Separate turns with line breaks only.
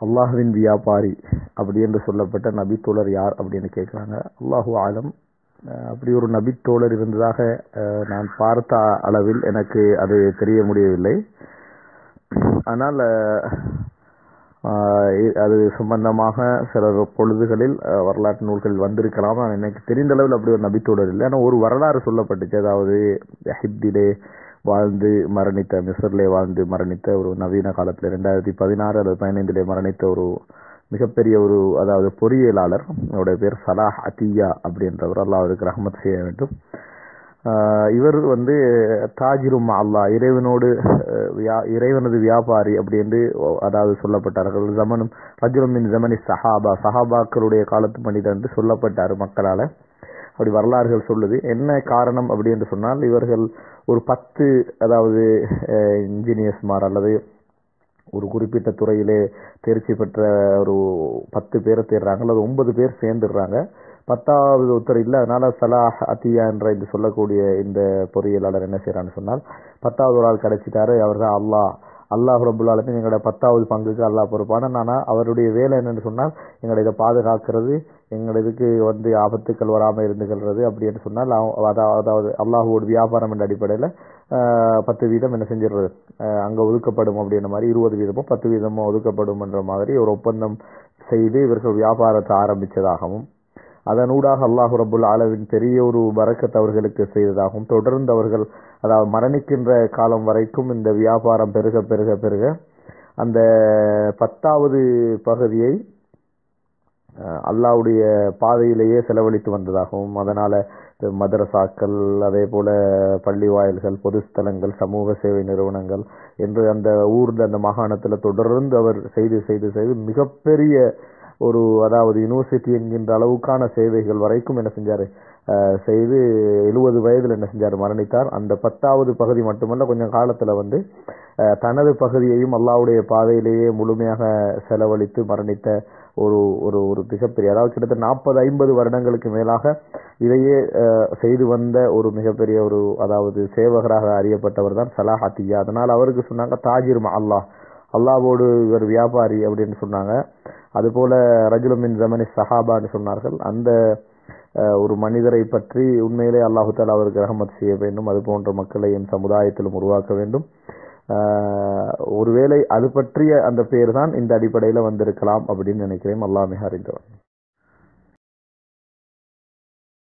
அல்லாஹுவின் வியாபாரி அப்படி என்று சொல்லப்பட்ட நபித்தோழர் யார் அப்படின்னு கேட்குறாங்க அல்லாஹு ஆலம் அஹ் அப்படி ஒரு நபித்தோழர் இருந்ததாக அஹ், நான் பார்த்த அளவில் எனக்கு அது தெரிய முடியவில்லை ஆனால் அஹ், இ- அது சம்பந்தமாக சில பொழுதுகளில் அஹ், வரலாற்று நூல்கள் வந்திருக்கலாம் ஆனால் எனக்கு தெரிந்த அளவில் அப்படி ஒரு நபித்தோழர் இல்லை ஆனால் ஒரு வரலாறு சொல்லப்பட்டுச்சு அதாவது ஹிப்திலே வாழ்ந்து மரணித்த மிஸ்ரிலே வாழ்ந்து மரணித்த ஒரு நவீன காலத்தில் ரெண்டாயிரத்தி பதினாறு அல்லது பதினைந்திலே மரணித்த ஒரு மிகப்பெரிய ஒரு அதாவது பொறியியலாளர் அவருடைய பேர் சலாஹ் அத்தியா அப்படின்றவர் அல்லாஹ் அவருக்கு ரஹ்மத் செய்ய வேண்டும் ஆஹ் இவர் வந்து தாஜிரும் அல்லாஹ் இறைவனோடு அஹ், வியா- இறைவனது வியாபாரி அப்படி என்று அதாவது சொல்லப்பட்டார்கள் ஜமனும் ரஜுலமின் ஜமனி சஹாபா சஹாபாக்களுடைய காலத்து மனிதர் என்று சொல்லப்பட்டார் மக்களால அப்படி வரலாறுகள் சொல்லுது என்ன காரணம் அப்படி என்று சொன்னால் இவர்கள் ஒரு பத்து அதாவது இன்ஜினியர்ஸ்மார் அல்லது ஒரு குறிப்பிட்ட துறையிலே தேர்ச்சி பெற்ற ஒரு பத்து பேரை தேடுறாங்க அல்லது ஒன்பது பேர் சேர்ந்துடுறாங்க பத்தாவது ஒருத்தர் இல்லை அதனால சலாஹ் அத்தியா என்ற இந்த சொல்லக்கூடிய இந்த பொறியியலாளர் என்ன செய்யறான்னு சொன்னால் பத்தாவது ஒரு ஆள் கிடைச்சிட்டாரு அவர் தான் அல்லாஹ் அல்லாஹ் ரபுல் ஆலமின் எங்களோட பத்தாவது பங்குக்கு அல்லாஹ் பொறுப்பான ஆனா அவருடைய வேலை என்னன்னு சொன்னால் எங்களை இதை பாதுகாக்கிறது எங்களோட இதுக்கு வந்து ஆபத்துக்கள் வராமல் இருந்துகிறது அப்படின்னு சொன்னால் அவ- அதா- அதாவது அல்லாஹுவோட வியாபாரம் என்ற அடிப்படையில் பத்து வீதம் என்ன செஞ்சிடுறது அஹ் அங்க ஒதுக்கப்படும் அப்படின்ற மாதிரி இருபது வீதமோ பத்து வீதமோ ஒதுக்கப்படும் என்ற மாதிரி ஒரு ஒப்பந்தம் செய்து இவர்கள் வியாபாரத்தை ஆரம்பிச்சதாகவும் அதனூடாக அல்லாஹு ரபுல் ஆலவின் பெரிய ஒரு பரக்கத் அவர்களுக்கு செய்ததாகவும் தொடர்ந்து அவர்கள் அதாவது மரணிக்கின்ற காலம் வரைக்கும் இந்த வியாபாரம் பெருக பெருக பெருக அந்த பத்தாவது பகுதியை அஹ், அல்லாஹ்வுடைய பாதையிலேயே செலவழித்து வந்ததாகவும் அதனால இந்த மதரசாக்கள் அதே போல பள்ளி வாயில்கள் பொது ஸ்தலங்கள் சமூக சேவை நிறுவனங்கள் என்று அந்த ஊர்ல அந்த மாகாணத்துல தொடர்ந்து அவர் செய்து செய்து செய்து மிகப்பெரிய ஒரு அதாவது யூனிவர்சிட்டி என்கின்ற அளவுக்கான சேவைகள் வரைக்கும் என்ன செஞ்சாரு அஹ், செய்து எழுபது வயதுல என்ன செஞ்சாரு மரணித்தார் அந்த பத்தாவது பகுதி மட்டுமல்ல கொஞ்சம் காலத்துல வந்து அஹ், தனது பகுதியையும் அல்லாஹ்வுடைய பாதையிலேயே முழுமையாக செலவழித்து மரணித்த ஒரு ஒரு ஒரு மிகப்பெரிய அதாவது கிட்டத்தட்ட நாற்பது ஐம்பது வருடங்களுக்கு மேலாக இதையே அஹ், செய்து வந்த ஒரு மிகப்பெரிய ஒரு அதாவது சேவகராக அறியப்பட்டவர் தான் சலாஹ் அத்தியா அதனால் அவருக்கு சொன்னாங்க தாஜிர் அல்லாஹ் அல்லாஹ்வோடு இவர் வியாபாரி அப்படின்னு சொன்னாங்க அதுபோல ரஜுலமின் ஜமனி சஹாபான்னு சொன்னார்கள் அந்த அஹ், ஒரு மனிதரை பற்றி உண்மையிலே அல்லாஹு தாலா அவருக்கு ரஹமத் செய்ய வேண்டும் அது போன்ற மக்களை என் சமுதாயத்திலும் உருவாக்க வேண்டும் ஆஹ், ஒருவேளை அது பற்றிய அந்த பேர் தான் இந்த அடிப்படையில வந்திருக்கலாம் அப்படின்னு நினைக்கிறேன் அல்லாஹ் மிக அறிந்தவன்